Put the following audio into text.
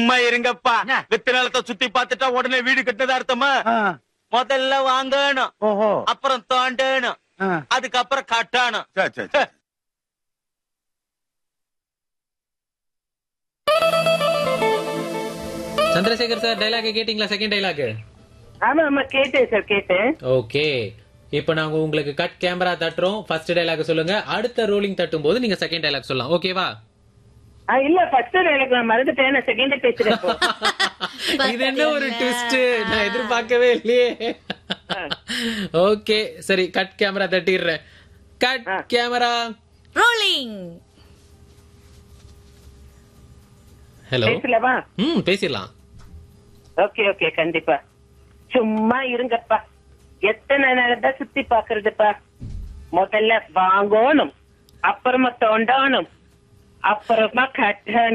சும்மா இருங்கப்பா என்ன? வித்து நிலத்தை சுத்தி பார்த்துட்டா உடனே வீடு கட்டினதா அர்த்தமா ஆ, முதல்ல வாங்கணும் ஓஹோ அப்புறம் தோண்டணும் ஆ. அதுக்கப்புறம் கட்டணும் சரி சரி சரி. சந்திரசேகர் சார் டைலாக் கேட்டிங்களா செகண்ட் டைலாக் ஆமா ஆமா கேட்டேன் சார் கேட்டேன் ஓகே இப்போ நாங்க உங்களுக்கு கட் கேமரா தட்டுறோம் ஃபர்ஸ்ட் டைலாக் சொல்லுங்க அடுத்த ரோலிங் தட்டும் போது நீங்க செகண்ட் டைலாக் சொல்லலாம் ஓகேவா ஆ, இல்ல ஃபர்ஸ்ட் எனக்கு நான் மறந்துட்டேன் நான் செகண்ட் பேசுறேன் இப்போ. இது என்ன ஒரு ட்விஸ்ட் நான் எதிர்பார்க்கவே இல்லையே ஓகே சரி கட் கேமரா தட்டிடுறேன் கட் ஆ. கேமரா ரோலிங் ஹலோ பேசலவா ம் பேசிடலாம் ஓகே ஓகே கண்டிப்பா சும்மா இருங்கப்பா எத்தனை நேரம் தான் சுத்தி பாக்குறதுப்பா முதல்ல வாங்கணும் அப்புறமா தோண்டணும் அப்புறமா கட்டணும்